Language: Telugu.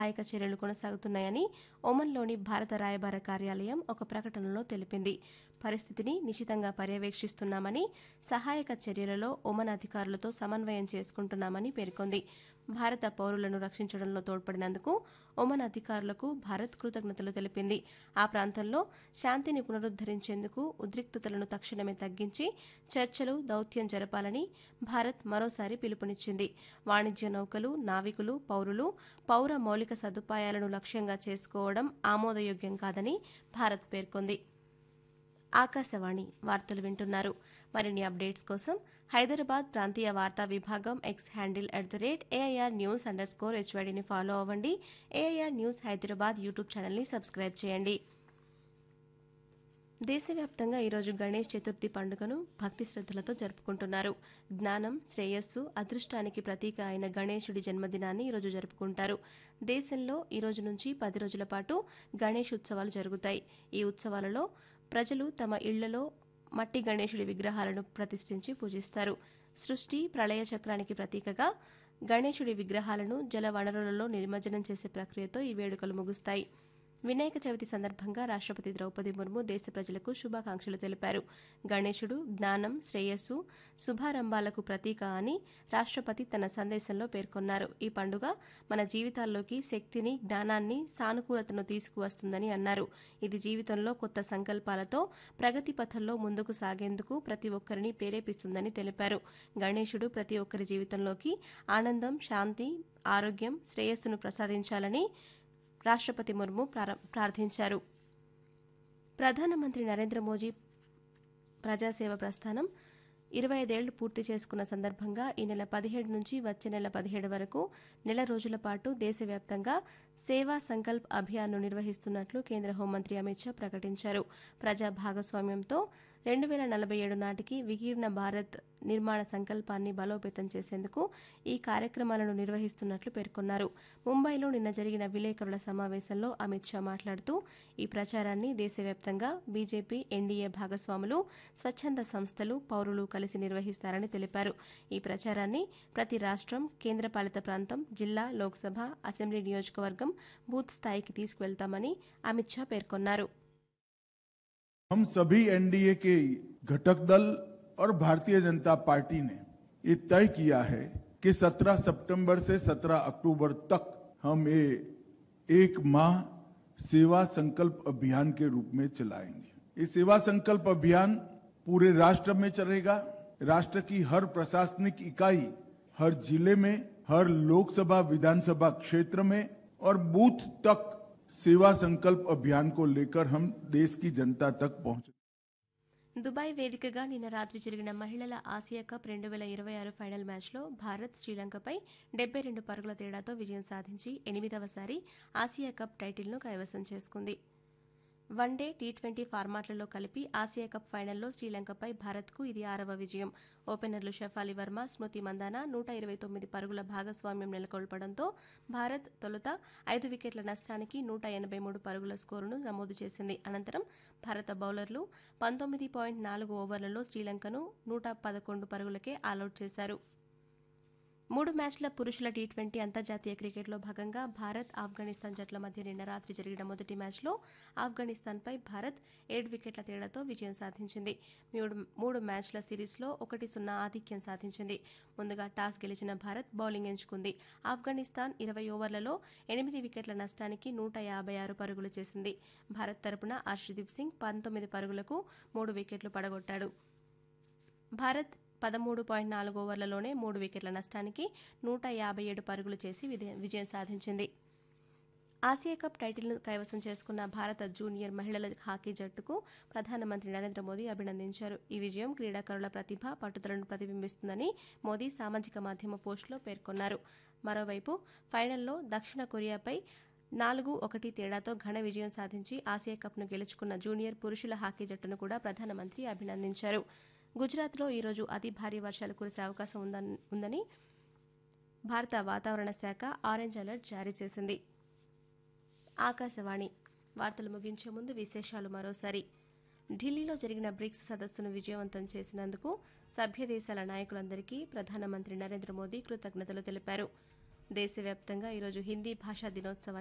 సహాయక చర్యలు కొనసాగుతున్నాయని ఒమన్లోని భారత రాయబార కార్యాలయం ఒక ప్రకటనలో తెలిపింది పరిస్థితిని నిశితంగా పర్యవేక్షిస్తున్నామని సహాయక చర్యలలో ఒమన్ అధికారులతో సమన్వయం చేసుకుంటున్నామని పేర్కొంది భారత పౌరులను రక్షించడంలో తోడ్పడినందుకు ఒమన్ అధికారులకు భారత్ కృతజ్ఞతలు తెలిపింది ఆ ప్రాంతంలో శాంతిని పునరుద్దరించేందుకు ఉద్రిక్తతలను తక్షణమే తగ్గించి చర్చలు దౌత్యం జరపాలని భారత్ మరోసారి పిలుపునిచ్చింది వాణిజ్య నౌకలు నావికులు పౌరులు పౌర మౌలిక సదుపాయాలను లక్ష్యంగా చేసుకోవడం ఆమోదయోగ్యం కాదని భారత్ పేర్కొంది ఆకాశవాణి వార్తలు వింటున్నారు మరిన్ని అప్డేట్స్ కోసం హైదరాబాద్ ప్రాంతీయ వార్తా విభాగం X handle at the rate AIR news underscore హెచ్వైడిని ఫాలో అవ్వండి ఏఐఆర్ న్యూస్ హైదరాబాద్ యూట్యూబ్ ఛానల్ని సబ్స్క్రైబ్ చేయండి దేశవ్యాప్తంగా ఈరోజు గణేష్ చతుర్థి పండుగను భక్తి శ్రద్దలతో జరుపుకుంటున్నారు జ్ఞానం శ్రేయస్సు అదృష్టానికి ప్రతీక అయిన గణేశుడి జన్మదినాన్ని ఈరోజు జరుపుకుంటారు దేశంలో ఈ రోజు నుంచి పది రోజుల పాటు గణేష్ ఉత్సవాలు జరుగుతాయి ఈ ఉత్సవాలలో ప్రజలు తమ ఇళ్లలో మట్టి గణేశుడి విగ్రహాలను ప్రతిష్ఠించి పూజిస్తారు సృష్టి ప్రళయ చక్రానికి ప్రతీకగా గణేశుడి విగ్రహాలను జల వనరులలో నిమజ్జనం చేసే ప్రక్రియతో ఈ వేడుకలు ముగుస్తాయి వినాయక చవితి సందర్భంగా రాష్ట్రపతి ద్రౌపది ముర్ము దేశ ప్రజలకు శుభాకాంక్షలు తెలిపారు గణేశుడు జ్ఞానం శ్రేయస్సు శుభారంభాలకు ప్రతీక అని రాష్ట్రపతి తన సందేశంలో పేర్కొన్నారు ఈ పండుగ మన జీవితాల్లోకి శక్తిని జ్ఞానాన్ని సానుకూలతను తీసుకువస్తుందని అన్నారు ఇది జీవితంలో కొత్త సంకల్పాలతో ప్రగతి పథంలో ముందుకు సాగేందుకు ప్రతి ఒక్కరిని ప్రేరేపిస్తుందని తెలిపారు గణేశుడు ప్రతి ఒక్కరి జీవితంలోకి ఆనందం శాంతి ఆరోగ్యం శ్రేయస్సును ప్రసాదించాలని రాష్ట్రపతి ముర్ము ప్రార- ప్రార్థించారు ప్రధానమంత్రి నరేంద్ర మోదీ ప్రజాసేవ ప్రస్థానం ఇరవై ఐదేళ్లు పూర్తి చేసుకున్న సందర్భంగా ఈ నెల పదిహేడు నుంచి వచ్చే నెల పదిహేడు వరకు నెల రోజుల పాటు దేశవ్యాప్తంగా సేవా సంకల్ప్ అభియాన్ను నిర్వహిస్తున్నట్లు కేంద్ర హోంమంత్రి అమిత్ షా ప్రకటించారు ప్రజా భాగస్వామ్యంతో రెండు వేల నలభై ఏడు నాటికి వికీర్ణ భారత్ నిర్మాణ సంకల్పాన్ని బలోపేతం చేసేందుకు ఈ కార్యక్రమాలను నిర్వహిస్తున్నట్లు పేర్కొన్నారు ముంబైలో నిన్న జరిగిన విలేకరుల సమావేశంలో అమిత్ షా మాట్లాడుతూ ఈ ప్రచారాన్ని దేశవ్యాప్తంగా బీజేపీ ఎన్డీఏ భాగస్వాములు స్వచ్ఛంద సంస్థలు పౌరులు కలిసి నిర్వహిస్తారని తెలిపారు ఈ ప్రచారాన్ని ప్రతి రాష్ట్రం కేంద్రపాలిత ప్రాంతం జిల్లా లోక్సభ అసెంబ్లీ నియోజకవర్గం బూత్ స్థాయికి తీసుకువెళ్తామని అమిత్ షా పేర్కొన్నారు हम सभी एनडीए के घटक दल और भारतीय जनता पार्टी ने ये तय किया है कि 17 सितंबर से 17 अक्टूबर तक हम ये एक माह सेवा संकल्प अभियान के रूप में चलाएंगे ये सेवा संकल्प अभियान पूरे राष्ट्र में चलेगा राष्ट्र की हर प्रशासनिक इकाई हर जिले में हर लोकसभा विधानसभा क्षेत्र में और बूथ तक सेवा संकल्प अभियान को लेकर हम देश की जनता तक पहुंचे దుబాయ్ వేదికగా నిన్న రాత్రి జరిగిన మహిళల ఆసియా కప్ రెండు వేల ఇరవై ఆరు ఫైనల్ మ్యాచ్లో భారత్ శ్రీలంకపై డెబ్బై రెండు పరుగుల తేడాతో విజయం సాధించి ఎనిమిదవసారి ఆసియా కప్ టైటిల్ను కైవసం చేసుకుంది వన్డే టీ ట్వంటీ ఫార్మాట్లలో కలిపి ఆసియా కప్ ఫైనల్లో శ్రీలంకపై భారత్కు ఇది ఆరవ విజయం ఓపెనర్లు షెఫాలి వర్మ స్మృతి మందాన నూట ఇరవై తొమ్మిది పరుగుల భాగస్వామ్యం నెలకొల్పడంతో భారత్ తొలుత ఐదు వికెట్ల నష్టానికి నూట ఎనభై మూడు పరుగుల స్కోరును నమోదు చేసింది అనంతరం భారత బౌలర్లు పంతొమ్మిది పాయింట్ నాలుగు ఓవర్లలో శ్రీలంకను నూట పదకొండు పరుగులకే ఆలౌట్ చేశారు మూడు మ్యాచ్ల పురుషుల టీ ట్వంటీ అంతర్జాతీయ క్రికెట్లో భాగంగా భారత్ ఆఫ్ఘనిస్తాన్ జట్ల మధ్య నిన్న రాత్రి జరిగిన మొదటి మ్యాచ్లో ఆఫ్ఘనిస్తాన్పై భారత్ ఏడు వికెట్ల తేడాతో విజయం సాధించింది మూడు మూడు మ్యాచ్ల సిరీస్లో ఒకటి సున్నా ఆధిక్యం సాధించింది ముందుగా టాస్ గెలిచిన భారత్ బౌలింగ్ ఎంచుకుంది ఆఫ్ఘనిస్తాన్ ఇరవై ఓవర్లలో ఎనిమిది వికెట్ల నష్టానికి నూట యాభై ఆరు పరుగులు చేసింది భారత్ తరపున హర్షదీప్ సింగ్ పంతొమ్మిది పరుగులకు మూడు వికెట్లు పడగొట్టాడు భారత్ పదమూడు పాయింట్ నాలుగు ఓవర్లలోనే మూడు వికెట్ల నష్టానికి నూట యాభై ఏడు పరుగులు చేసి విదే- విజయం సాధించింది ఆసియా కప్ టైటిల్ను కైవసం చేసుకున్న భారత జూనియర్ మహిళల హాకీ జట్టుకు ప్రధానమంత్రి నరేంద్ర మోదీ అభినందించారు ఈ విజయం క్రీడాకారుల ప్రతిభ పట్టుదలను ప్రతిబింబిస్తుందని మోదీ సామాజిక మాధ్యమ పోస్టులో పేర్కొన్నారు మరోవైపు ఫైనల్లో దక్షిణ కొరియాపై నాలుగు ఒకటి తేడాతో ఘన విజయం సాధించి ఆసియా కప్ను గెలుచుకున్న జూనియర్ పురుషుల హాకీ జట్టును కూడా ప్రధానమంత్రి అభినందించారు గుజరాత్లో ఈరోజు అతి భారీ వర్షాలు కురిసే అవకాశం ఉందన్- ఉందని భారత వాతావరణ శాఖ ఆరెంజ్ అలర్ట్ జారీ చేసింది ఆకాశవాణి వార్తలు ముగించే ముందు విశేషాలు మరోసారి ఢిల్లీలో జరిగిన బ్రిక్స్ సదస్సును విజయవంతం చేసినందుకు సభ్య దేశాల నాయకులందరికీ ప్రధానమంత్రి నరేంద్ర మోదీ కృతజ్ఞతలు తెలిపారు దేశవ్యాప్తంగా ఈరోజు హిందీ భాషా దినోత్సవాన్ని